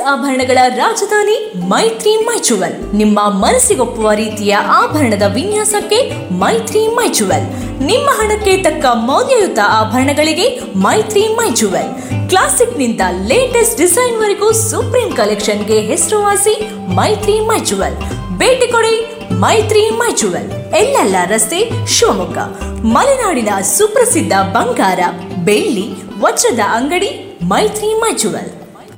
ಆಭರಣಗಳ ರಾಜಧಾನಿ ಮೈತ್ರಿ ಮೈಚುವಲ್ ನಿಮ್ಮ ಮನಸ್ಸಿಗೊಪ್ಪುವ ರೀತಿಯ ಆಭರಣದ ವಿನ್ಯಾಸಕ್ಕೆ ಮೈತ್ರಿ ಮೈಚುವಲ್ ನಿಮ್ಮ ಹಣಕ್ಕೆ ತಕ್ಕ ಮೌಲ್ಯಯುತ ಆಭರಣಗಳಿಗೆ ಮೈತ್ರಿ ಮೈಚುವಲ್ ಕ್ಲಾಸಿಕ್ನಿಂದ ಲೇಟೆಸ್ಟ್ ಡಿಸೈನ್ ವರೆಗೂ ಸುಪ್ರೀಂ ಕಲೆಕ್ಷನ್ಗೆ ಹೆಸರುವಾಸಿ ಮೈತ್ರಿ ಮೈಚುವಲ್ ಭೇಟಿ ಕೊಡಿ ಮೈತ್ರಿ ಮೈಚುವಲ್ ಎಲ್ಲೆಲ್ಲ ರಸ್ತೆ ಶಿವಮೊಗ್ಗ ಮಲೆನಾಡಿನ ಸುಪ್ರಸಿದ್ಧ ಬಂಗಾರ ಬೆಳ್ಳಿ ವಜ್ರದ ಅಂಗಡಿ ಮೈತ್ರಿ ಮೈಚುವಲ್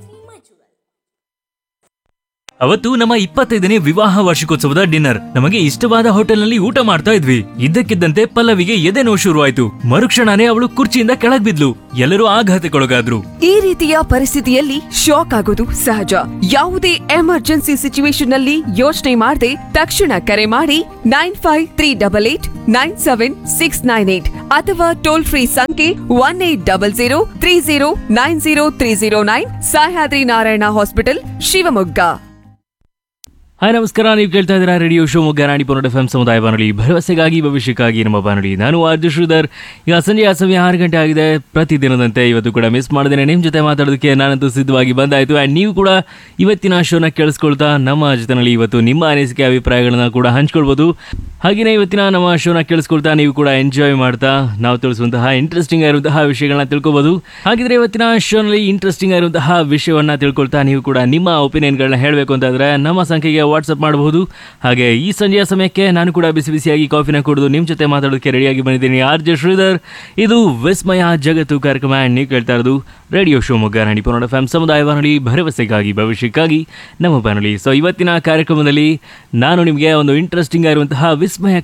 ಅವತ್ತು ನಮ್ಮ ಇಪ್ಪತ್ತೈದನೇ ವಿವಾಹ ವಾರ್ಷಿಕೋತ್ಸವದ ಡಿನ್ನರ್ ನಮಗೆ ಇಷ್ಟವಾದ ಹೋಟೆಲ್ನಲ್ಲಿ ಊಟ ಮಾಡ್ತಾ ಇದ್ವಿ ಇದ್ದಕ್ಕಿದ್ದಂತೆ ಪಲ್ಲವಿಗೆ ಎದೆ ನೋವು ಶುರುವಾಯ್ತು ಮರುಕ್ಷಣನೇ ಅವಳು ಕುರ್ಚಿಯಿಂದ ಕೆಳಗ್ ಬಿದ್ಲು ಎಲ್ಲರೂ ಆಘಾತಕ್ಕೊಳಗಾದ್ರು ಈ ರೀತಿಯ ಪರಿಸ್ಥಿತಿಯಲ್ಲಿ ಶಾಕ್ ಆಗೋದು ಸಹಜ ಯಾವುದೇ ಎಮರ್ಜೆನ್ಸಿ ಸಿಚುವೇಶನ್ ನಲ್ಲಿ ಯೋಚನೆ ಮಾಡದೆ ತಕ್ಷಣ ಕರೆ ಮಾಡಿ nine five three double eight nine seven six nine eight ಅಥವಾ ಟೋಲ್ ಫ್ರೀ ಸಂಖ್ಯೆ one eight double zero three zero nine zero three zero nine Sahyadri Narayana hospital Shivamogga hi ನಮಸ್ಕಾರ ನೀವು ಕೇಳ್ತಾ ಇದ್ದೀರಾ ರೇಡಿಯೋ ಶಿವಮೊಗ್ಗ ರಾಣಿ ಪೊನ್ನಡ ಎಫ್ ಸಮುದಾಯ ಬಾನುಲಿ ಭರವಸೆಗಾಗಿ ಭವಿಷ್ಯಕ್ಕಾಗಿ ನಮ್ಮ ಬಾನುಲಿ ನಾನು ಆರ್ಜು ಶ್ರೀಧರ್ ಈಗ ಸಂಜೆ ಆ ಸಮಯ ಆರು ಗಂಟೆ ಆಗಿದೆ ಪ್ರತಿದಿನದಂತೆ ಇವತ್ತು ಕೂಡ ಮಿಸ್ ಮಾಡಿದ್ದೇನೆ ನಿಮ್ಮ ಜೊತೆ ಮಾತಾಡೋದಕ್ಕೆ ನಾನಂತೂ ಸಿದ್ಧವಾಗಿ ಬಂದಾಯಿತು ಆ್ಯಂಡ್ ನೀವು ಕೂಡ ಇವತ್ತಿನ ಶೋನ ಕೇಳಿಸ್ಕೊಳ್ತಾ ನಮ್ಮ ಜೊತೆನಲ್ಲಿ ಇವತ್ತು ನಿಮ್ಮ ಅನಿಸಿಕೆ ಅಭಿಪ್ರಾಯಗಳನ್ನ ಕೂಡ ಹಂಚ್ಕೊಳ್ಬೋದು ಹಾಗೆಯೇ ಇವತ್ತಿನ ನಮ್ಮ ಶೋನ ಕೇಳಿಸ್ಕೊಳ್ತಾ ನೀವು ಕೂಡ ಎಂಜಾಯ್ ಮಾಡ್ತಾ ನಾವು ತಿಳಿಸುವಂತಹ ಇಂಟ್ರೆಸ್ಟಿಂಗ್ ಆಗಿರುವಂತಹ ವಿಷಯಗಳನ್ನ ತಿಳ್ಕೊಬೋದು ಹಾಗಿದ್ರೆ ಇವತ್ತಿನ ಶೋನಲ್ಲಿ ಇಂಟ್ರೆಸ್ಟಿಂಗ್ ಆಗಿರುವಂತಹ ವಿಷಯವನ್ನ ತಿಳ್ಕೊಳ್ತಾ ನೀವು ಕೂಡ ನಿಮ್ಮ ಒಪಿನಿಯನ್ಗಳನ್ನ ಹೇಳಬೇಕು ಅಂತಾದ್ರೆ ನಮ್ಮ ಸಂಖ್ಯೆಗೆ ವಾಟ್ಸಪ್ ಮಾಡಬಹುದು ಹಾಗೆ ಈ ಸಂಜೆಯ ಸಮಯಕ್ಕೆ ನಾನು ಕೂಡ ಬಿಸಿ ಬಿಸಿಯಾಗಿ ಕಾಫಿನ ಕುಡಿದು ನಿಮ್ಮ ಜೊತೆ ಮಾತಾಡೋದಕ್ಕೆ ರೆಡಿಯಾಗಿ ಬಂದಿದ್ದೀನಿ ಆರ್ ಜೆ ಶ್ರೀಧರ್ ಇದು ವಿಸ್ಮಯ ಜಗತ್ತು ಕಾರ್ಯಕ್ರಮ and ನೀವು ಕೇಳ್ತಾ ಇರೋದು ರೇಡಿಯೋ ಶಿವಮೊಗ್ಗ ನಾಡಿ ಪುನೋಡ ಫ್ಯಾಮ್ ಸಮುದಾಯ ಬಾನುಲಿ ಭರವಸೆಗಾಗಿ ಭವಿಷ್ಯಕ್ಕಾಗಿ ನಮ್ಮ ಬಾನುಲಿ ಸೊ ಇವತ್ತಿನ ಕಾರ್ಯಕ್ರಮದಲ್ಲಿ ನಾನು ನಿಮಗೆ ಒಂದು ಇಂಟ್ರೆಸ್ಟಿಂಗ್ ಆಗಿರುವಂತಹ ವಿಸ್ಮಯ